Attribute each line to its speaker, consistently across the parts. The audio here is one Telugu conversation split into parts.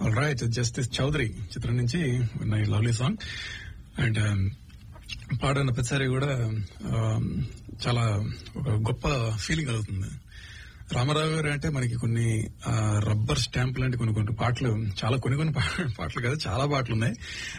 Speaker 1: రైట్ జస్టిస్ చౌదరి చిత్రం నుంచి విన్న ఈ లవ్లీ సాంగ్ అండ్ పాడిన ప్రతిసారి కూడా um, చాలా ఒక గొప్ప ఫీలింగ్ కలుగుతుంది రామారావు గారు అంటే మనకి కొన్ని రబ్బర్ స్టాంప్ లాంటి కొన్ని కొన్ని పాటలు చాలా కొన్ని కొన్ని పా- పాటలు కాదు చాలా పాటలు ఉన్నాయి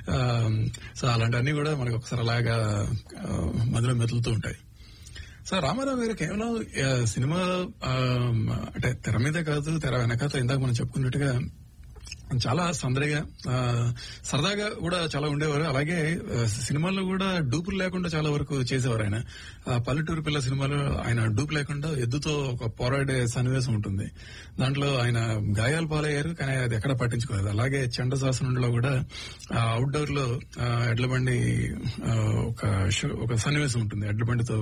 Speaker 1: సో అలాంటివన్నీ కూడా మనకి ఒకసారి అలాగా ఆ, మదిలో మెతులుతూ ఉంటాయి సో రామారావు గారు కేవలం ఆ, సినిమా ఆ, అంటే తెర మీదే కాదు తెర వెనకాత ఇందాక మనం చెప్పుకున్నట్టుగా చాలా సందడిగా ఆ, సరదాగా కూడా చాలా ఉండేవారు అలాగే ఆ, సినిమాల్లో కూడా డూపులు లేకుండా చాలా వరకు చేసేవారు ఆయన ఆ, పల్లెటూరు పిల్ల సినిమాలో ఆయన డూపు లేకుండా ఎద్దుతో ఒక పోరాడే సన్నివేశం ఉంటుంది దాంట్లో ఆయన గాయాలు పాలయ్యారు కానీ అది ఎక్కడ పట్టించుకోలేదు అలాగే చండశాసనంలో కూడా అవుట్డోర్ లో ఆ, ఎడ్ల బండి ఆ, ఒక షో- ఒక సన్నివేశం ఉంటుంది ఎడ్ల బండితో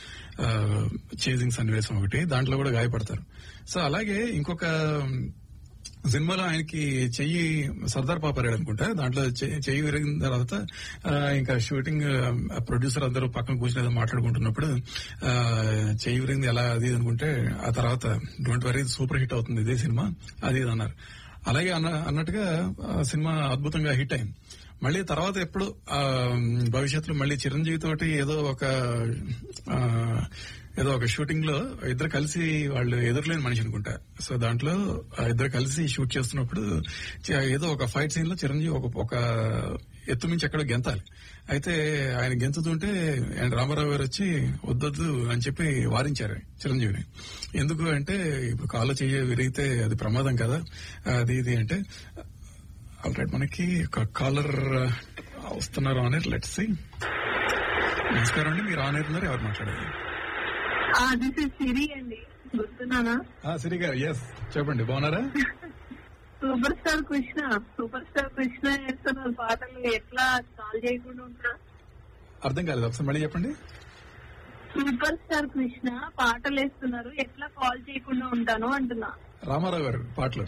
Speaker 1: చేజింగ్ సన్నివేశం ఒకటి దాంట్లో కూడా గాయపడతారు సో అలాగే ఇంకొక సినిమాలో ఆయనకి చెయ్యి సర్దార్ పాపారాడు అనుకుంటా దాంట్లో చెయ్యి చెయ్యి విరిగిన తర్వాత ఆ, ఇంకా షూటింగ్ ప్రొడ్యూసర్ అందరూ పక్కన కూర్చుని ఏదో మాట్లాడుకుంటున్నప్పుడు ఆ, చెయ్యి విరిగింది ఎలా అది ఇది అనుకుంటే ఆ తర్వాత డోంట్ వరీ సూపర్ హిట్ అవుతుంది ఇదే సినిమా అది ఇది అన్నారు అలాగే అన్న అన్నట్టుగా ఆ సినిమా అద్భుతంగా హిట్ అయింది మళ్ళీ తర్వాత ఎప్పుడు ఆ, భవిష్యత్తులో మళ్ళీ చిరంజీవి తోటి ఏదో ఒక ఆ, ఏదో ఒక షూటింగ్ లో ఇద్దరు కలిసి వాళ్ళు ఎదురులేని మనిషి అనుకుంటా సో దాంట్లో ఆ ఇద్దరు కలిసి షూట్ చేస్తున్నప్పుడు చ- ఏదో ఒక ఫైట్ సీన్ లో చిరంజీవి ఒక ఒక ఎత్తు మించి ఎక్కడో గెంతాలి అయితే ఆయన గెంతుతుంటే ఆయన రామారావు గారు వచ్చి వద్దొద్దు అని చెప్పి వారించారు చిరంజీవిని ఎందుకు అంటే ఇప్పుడు కాళ్ళు చెయ్యి విరిగితే అది ప్రమాదం కదా అది ఇది అంటే ఆల్రెడీ మనకి ఒక కాలర్ వస్తున్నారు ఆనర్ లెట్స్ సి నమస్కారం అండి మీరు ఆనర్ ఉన్నారు ఎవరు మాట్లాడారు
Speaker 2: దిస్ ఇస్ సిరి అండి గుర్తున్నానా
Speaker 1: సిరి గారు ఎస్ చెప్పండి బాగున్నారా
Speaker 2: super star Krishna super star Krishna చేస్తున్నారు పాటలు ఎట్లా కాల్ చేయకుండా ఉంటా
Speaker 1: అర్థం కాలేదు ఒకసారి మళ్ళీ చెప్పండి
Speaker 2: సూపర్ స్టార్ కృష్ణ పాటలు వేస్తున్నారు ఎట్లా కాల్ చేయకుండా ఉంటాను అంటున్నా
Speaker 1: రామారావు గారు పాటలు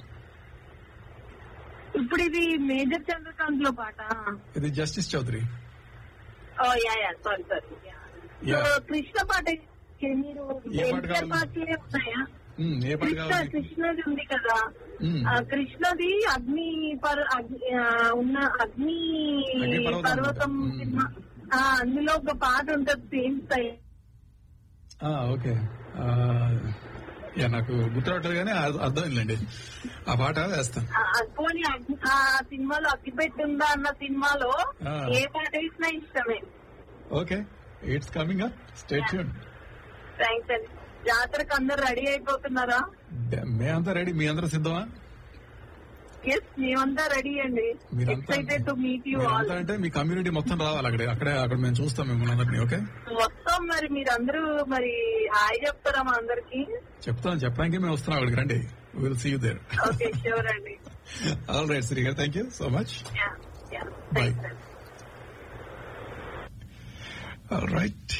Speaker 2: ఇప్పుడు ఇది మేజర్ చంద్రకాంత్ లో పాట
Speaker 1: ఇది justice Chowdary
Speaker 2: oh yeah yeah sorry sorry
Speaker 1: Yeah.
Speaker 2: Krishna పాట మీరు
Speaker 1: ఏ పాట
Speaker 2: ఎన్టీఆర్
Speaker 1: కావాలి?
Speaker 2: పాటలే ఉన్నాయా
Speaker 1: ఉమ్, ఏ పాట
Speaker 2: కృష్ణ
Speaker 1: కావాలి
Speaker 2: కృష్ణది ఉంది కదా
Speaker 1: ఉమ్,
Speaker 2: ఆ కృష్ణది అగ్ని పర్ అగ్ని- ఆ, ఉన్న అగ్ని
Speaker 1: అగ్నిపర్వతం
Speaker 2: పర్వతం
Speaker 1: ఉంటుంది.
Speaker 2: సినిమా ఆ, అందులో ఒక పాట ఉంటుంది సేమ్ స్టైల్
Speaker 1: ఆ, ఓకే ఆ, యా నాకు గుర్తురావట్లేదు కానీ అర్థ- అర్థమైందండి ఆ పాట వేస్తాను
Speaker 2: పోనీ అగ్ని- ఆ సినిమాలో అగ్గిపెట్టి ఉందా అన్న సినిమాలో
Speaker 1: ఆ.
Speaker 2: ఏ పాట వేసినా ఇష్టమే
Speaker 1: okay it's coming up stay tuned
Speaker 2: thanks అండి జాతరకు అందరు రెడీ అయిపోతున్నారా
Speaker 1: మేమంతా రెడీ మీ అందరూ సిద్ధమా
Speaker 2: ఎస్ మేమంతా రెడీ అండి
Speaker 1: మీరంతా
Speaker 2: excited to meet you all
Speaker 1: మీరంతా అంటే మీ కమ్యూనిటీ మొత్తం రావాలి అక్కడే అక్కడే అక్కడ మేము చూస్తాం మిమ్మల్ని అందరినీ ఓకే
Speaker 2: వస్తాం మరి మీరందరూ మరి హాయ్ చెప్తారా మా అందరికి
Speaker 1: చెప్తాను చెప్పడానికి మేము వస్తున్నాం అక్కడికి రండి will see you there
Speaker 2: okay sure అండి
Speaker 1: ఆల్ రైట్ శ్రీ గారు thank you so much
Speaker 2: yeah yeah
Speaker 1: Bye.
Speaker 2: Thanks అండి
Speaker 1: ఆల్ రైట్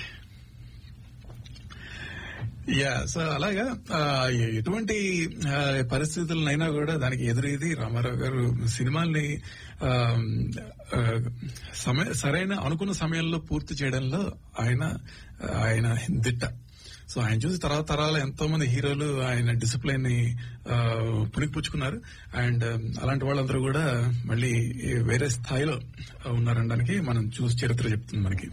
Speaker 1: యా సో అలాగా ఆ, ఎటువంటి ఆ, పరిస్థితులనైనా కూడా దానికి ఎదురేది రామారావు గారు సినిమాల్ని ఆ, ఆ, సమయ సరైన అనుకున్న సమయంలో పూర్తి చేయడంలో ఆయన ఆయన దిట్ట సో ఆయన చూసి తర్వాత తరాల ఎంతో మంది హీరోలు ఆయన డిసిప్లిన్ ని ఆ, పుణికిపుచ్చుకున్నారు అండ్ అలాంటి వాళ్ళందరూ కూడా మళ్ళీ వేరే స్థాయిలో ఉన్నారనడానికి మనం చూసి చరిత్ర చెప్తుంది మనకి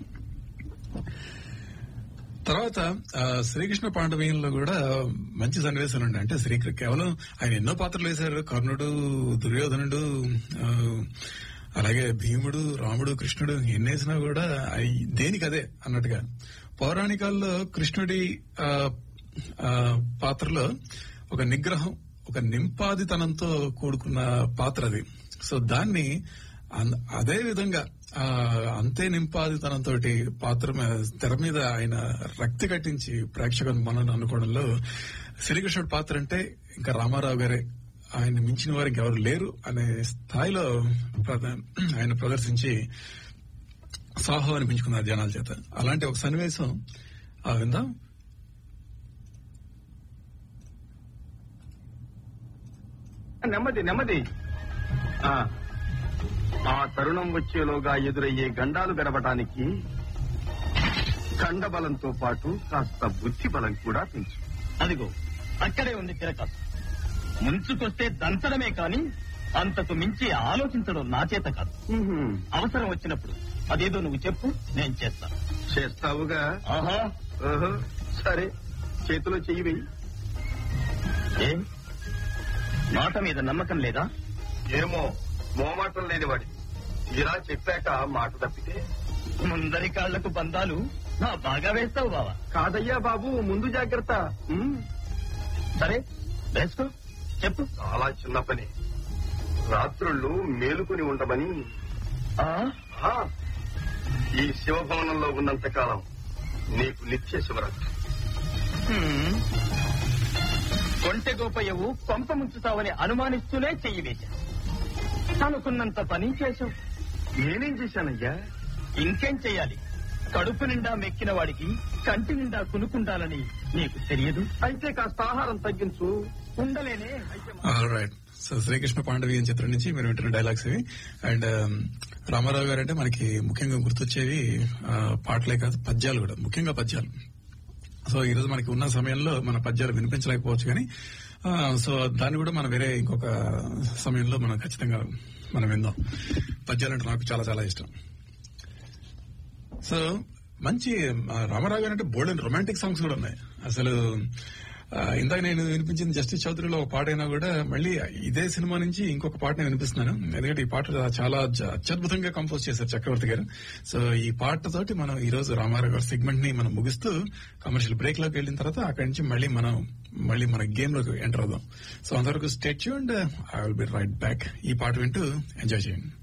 Speaker 1: తర్వాత ఆ, శ్రీకృష్ణ పాండవీయంలో కూడా మంచి సన్నివేశాలు ఉన్నాయి అంటే శ్రీకృష్ణ కేవలం ఆయన ఎన్నో పాత్రలు వేశారు కర్ణుడు దుర్యోధనుడు ఆ, అలాగే భీముడు రాముడు కృష్ణుడు ఎన్నేసినా కూడా అయి- దేనికి అదే అన్నట్టుగా పౌరాణికాల్లో కృష్ణుడి ఆ, ఆ, పాత్రలో ఒక నిగ్రహం ఒక నింపాదితనంతో కూడుకున్న పాత్ర అది సో దాన్ని అన్- అదే విధంగా ఆ, అంతే నింపాదితనంతో పాత్ర మీద తెర మీద ఆయన రక్తి కట్టించి ప్రేక్షకులు మనల్ని అనుకోవడంలో శ్రీకృష్ణుడి పాత్ర అంటే ఇంకా రామారావు గారే ఆయన మించిన వారు ఇంకెవరు లేరు అనే స్థాయిలో ప్రద- ఆయన ప్రదర్శించి సాహో అనిపించుకున్నారు జనాల చేత అలాంటి ఒక సన్నివేశం ఆ విందాం
Speaker 3: నెమ్మది నెమ్మది ఆ ఆ తరుణం వచ్చేలోగా ఎదురయ్యే గండాలు గడవటానికి కండబలంతో పాటు కాస్త బుద్ధి బలం కూడా పెంచు
Speaker 4: అదిగో అక్కడే ఉంది తిరక ముంచుకొస్తే దంచడమే కాని అంతకు మించి ఆలోచించడం నా చేత కాదు
Speaker 3: ఉహుం.
Speaker 4: అవసరం వచ్చినప్పుడు అదేదో నువ్వు చెప్పు నేను చేస్తాను
Speaker 3: చేస్తావుగా
Speaker 4: ఆహా
Speaker 3: ఓహో, సరే చేతిలో చెయ్యి వెయ్యి
Speaker 4: ఏం మాట మీద నమ్మకం లేదా
Speaker 3: ఏమో మోమాటం లేనివాడి ఇలా చెప్పాక మాట తప్పితే
Speaker 4: ముందరి కాళ్లకు బంధాలు నా బాగా వేస్తావు బావా
Speaker 3: కాదయ్యా బాబు ముందు జాగ్రత్త ఉమ్,
Speaker 4: సరే వేసుకో చెప్పు
Speaker 3: చాలా చిన్న పని రాత్రుళ్ళు మేలుకొని ఉండమని
Speaker 4: ఆ
Speaker 3: ఆ, ఈ శివభవనంలో ఉన్నంత కాలం నీకు నిత్య శివరాత్రి
Speaker 4: హ్మ్. కొంటె గోపయ్యవు కొంప ముంచుతావని అనుమానిస్తూనే చెయ్యి వేశా అనుకున్నంత పని చేశావు
Speaker 3: నేనేం చేశానయ్యా
Speaker 4: ఇంకేం చెయ్యాలి కడుపు నిండా మెక్కిన వాడికి కంటి నిండా కునుకుండాలని నీకు తెలియదు
Speaker 3: అయితే కాస్త ఆహారం తగ్గించు
Speaker 4: ఉండలేనే అయితే
Speaker 1: రైట్ సో శ్రీకృష్ణ పాండవి అని చిత్రం నుంచి మీరు వింటున్న డైలాగ్స్ ఇవి అండ్ రామారావు గారు అంటే మనకి ముఖ్యంగా గుర్తొచ్చేవి ఆ, పాటలే కాదు పద్యాలు కూడా ముఖ్యంగా పద్యాలు సో ఈ రోజు మనకి ఉన్న సమయంలో మన పద్యాలు వినిపించలేకపోవచ్చు కానీ ఆ, సో దాన్ని కూడా మనం వేరే ఇంకొక సమయంలో మనం ఖచ్చితంగా మనం విందాం పద్యాలు అంటే నాకు చాలా చాలా ఇష్టం సో మంచి ఆ, రామారావు గారు అంటే బోల్డ్ అండ్ రొమాంటిక్ సాంగ్స్ కూడా ఉన్నాయి అసలు ఆ, ఇందాక నేను వినిపించిన జస్టిస్ చౌదరిలో ఒక పాట అయినా కూడా మళ్ళీ ఇదే సినిమా నుంచి ఇంకొక పాటని వినిపిస్తున్నాను ఎందుకంటే ఈ పాట చాలా జ- అత్యద్భుతంగా కంపోజ్ చేశారు చక్రవర్తి గారు సో ఈ పాటతోటి మనం ఈ రోజు రామారావు గారి సెగ్మెంట్ ని మనం ముగిస్తూ కమర్షియల్ బ్రేక్ లోకి వెళ్ళిన తర్వాత అక్కడి నుంచి మళ్ళీ మనం మళ్ళీ మన గేమ్ లోకి ఎంటర్ అవుదాం సో అంతవరకు stay and I will be right back ఈ పాట వింటూ ఎంజాయ్ చేయండి